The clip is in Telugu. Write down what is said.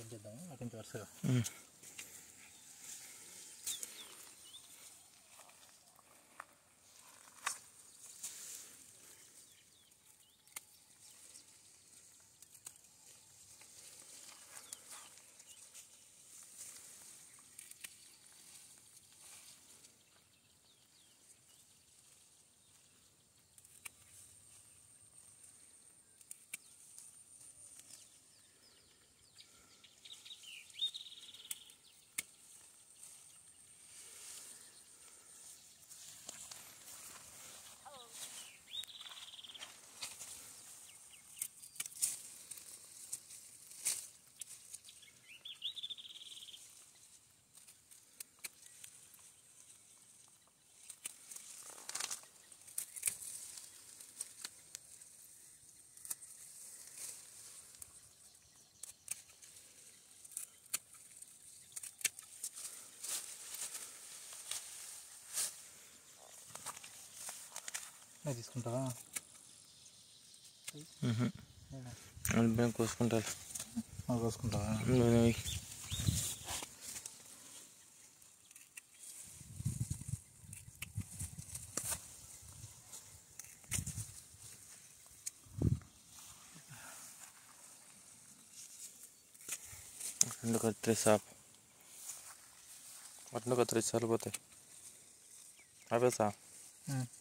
చేద్దాము అక్కడి నుంచి వరుసగా ఉమ్. అది తీసుకుంటావా ఉహు. అది మేము కోసుకుంటారు అది కోసుకుంటావా నువ్వు రెండు కత్తిరి సాప్ రెండు కత్తిరి సరిపోతాయి ఆపేసా ఉమ్.